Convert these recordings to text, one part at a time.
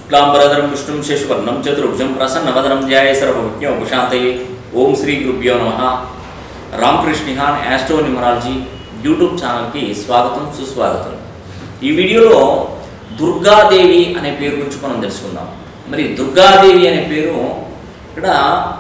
శుక్లాంబరధరం విష్ణుం శశివర్ణం చతుర్భుజం ప్రసన్నవదనం ధ్యాయ సర్వజ్ఞ ఉపశాంతయే ఓం శ్రీ గురుభ్యో నమ రామకృష్ణిహాన్ యాస్ట్రో న్యూమరాలజీ యూట్యూబ్ ఛానల్కి స్వాగతం సుస్వాగతం ఈ వీడియోలో దుర్గాదేవి అనే పేరు గురించి మనం తెలుసుకుందాం మరి దుర్గాదేవి అనే పేరు ఇక్కడ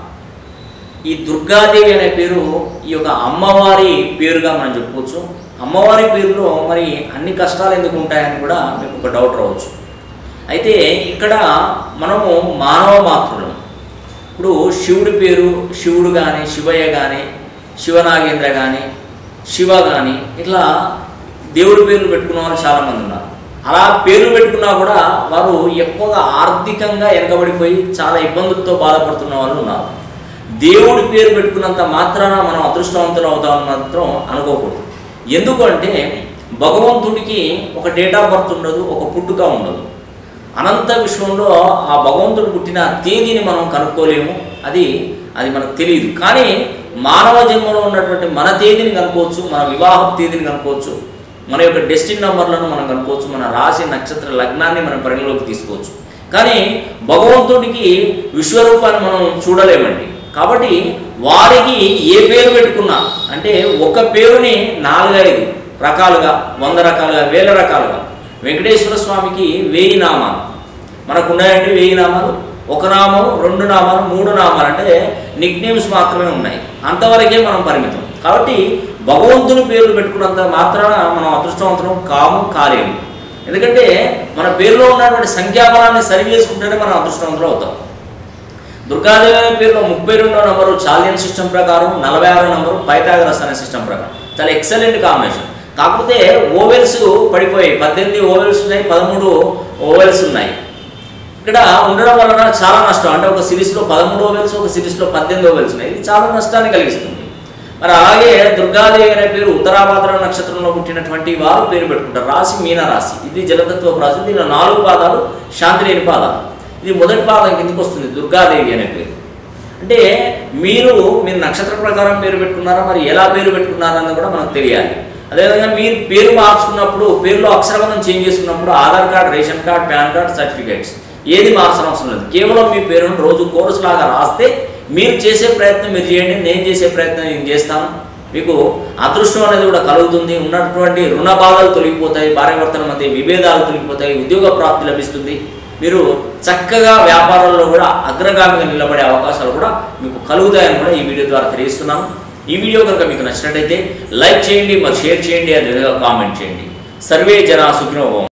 ఈ దుర్గాదేవి అనే పేరు ఈ యొక్క అమ్మవారి పేరుగా మనం చెప్పుకోవచ్చు అమ్మవారి పేరులో మరి అన్ని కష్టాలు ఎందుకు ఉంటాయని కూడా మీకు ఒక డౌట్ రావచ్చు అయితే ఇక్కడ మనము మానవ మాతృలం ఇప్పుడు శివుడి పేరు శివుడు కానీ శివయ్య కానీ శివనాగేంద్ర కానీ శివ కానీ ఇట్లా దేవుడి పేర్లు పెట్టుకున్న వాళ్ళు చాలామంది ఉన్నారు అలా పేర్లు పెట్టుకున్నా కూడా వారు ఎక్కువగా ఆర్థికంగా వెనకబడిపోయి చాలా ఇబ్బందులతో బాధపడుతున్న వాళ్ళు ఉన్నారు దేవుడి పేరు పెట్టుకున్నంత మాత్రాన మనం అదృష్టవంతులు అవుతామని మాత్రం అనుకోకూడదు ఎందుకంటే భగవంతుడికి ఒక డేట్ ఆఫ్ బర్త్ ఉండదు ఒక పుట్టుక ఉండదు అనంత విశ్వంలో ఆ భగవంతుడు పుట్టిన తేదీని మనం కనుక్కోలేము అది అది మనకు తెలియదు కానీ మానవ జన్మలో ఉన్నటువంటి మన తేదీని కనుక్కోవచ్చు మన వివాహ తేదీని కనుక్కోవచ్చు మన యొక్క డెస్టిన్ నంబర్లను మనం కనుక్కోవచ్చు మన రాశి నక్షత్ర లగ్నాన్ని మనం పరిగణలోకి తీసుకోవచ్చు కానీ భగవంతుడికి విశ్వరూపాన్ని మనం చూడలేమండి కాబట్టి వారికి ఏ పేరు పెట్టుకున్నా అంటే ఒక పేరుని నాలుగైదు రకాలుగా వంద రకాలుగా వేల రకాలుగా వెంకటేశ్వర స్వామికి వెయ్యి నామాలు మనకు ఉన్నాయండి వెయ్యి నామాలు ఒక నామం రెండు నామాలు మూడు నామాలు అంటే నిక్ నేమ్స్ మాత్రమే ఉన్నాయి అంతవరకే మనం పరిమితం కాబట్టి భగవంతుని పేర్లు పెట్టుకున్నంత మాత్రాన మనం అదృష్టవంతులం కాము కాలేము ఎందుకంటే మన పేరులో ఉన్నటువంటి సంఖ్యాబలాన్ని సరి చేసుకుంటేనే మనం అదృష్టవంతులు అవుతాం దుర్గాదేవి అనే పేరులో ముప్పై రెండో నంబరు చాలియన్ సిస్టమ్ ప్రకారం నలభై ఆరో నంబరు పైథాగరస్ అనే సిస్టమ్ ప్రకారం చాలా ఎక్సలెంట్ కాంబినేషన్ కాకపోతే ఓవెల్స్ పడిపోయాయి పద్దెనిమిది ఓవెల్స్ ఉన్నాయి పదమూడు ఓవెల్స్ ఉన్నాయి ఇక్కడ ఉండడం వలన చాలా నష్టం అంటే ఒక సిరీస్లో పదమూడు ఓవెల్స్ ఒక సిరీస్లో పద్దెనిమిది ఓవెల్స్ ఉన్నాయి ఇది చాలా నష్టాన్ని కలిగిస్తుంది మరి అలాగే దుర్గాదేవి అనే పేరు ఉత్తరాభాద్ర నక్షత్రంలో పుట్టినటువంటి వారు పేరు పెట్టుకుంటారు రాశి మీన రాశి ఇది జలతత్వ రాశి దీనిలో నాలుగు పాదాలు శాంతి లేని పాదాలు ఇది మొదటి పాదం కిందకి వస్తుంది దుర్గాదేవి అనే పేరు అంటే మీరు మీరు నక్షత్ర ప్రకారం పేరు పెట్టుకున్నారా మరి ఎలా పేరు పెట్టుకున్నారా అన్నది కూడా మనకు తెలియాలి అదేవిధంగా మీరు పేరు మార్చుకున్నప్పుడు పేరులో అక్షరబంధం చేంజ్ చేసుకున్నప్పుడు Aadhaar card ration card PAN card certificates ఏది మార్చడం అవసరం లేదు కేవలం మీ పేరును రోజు కోర్సు లాగా రాస్తే మీరు చేసే ప్రయత్నం మీరు చేయండి నేను చేసే ప్రయత్నం నేను చేస్తాను మీకు అదృష్టం అనేది కూడా కలుగుతుంది ఉన్నటువంటి రుణ బాధలు తొలగిపోతాయి భార్యాభర్తల మధ్య విభేదాలు తొలగిపోతాయి ఉద్యోగ ప్రాప్తి లభిస్తుంది మీరు చక్కగా వ్యాపారంలో కూడా అగ్రగామిగా నిలబడే అవకాశాలు కూడా మీకు కలుగుతాయని కూడా ఈ వీడియో ద్వారా తెలియజేస్తున్నాను ఈ వీడియో కనుక మీకు నచ్చినట్టయితే లైక్ చేయండి మరి షేర్ చేయండి అదేవిధంగా కామెంట్ చేయండి సర్వే జన సుఖినోభవం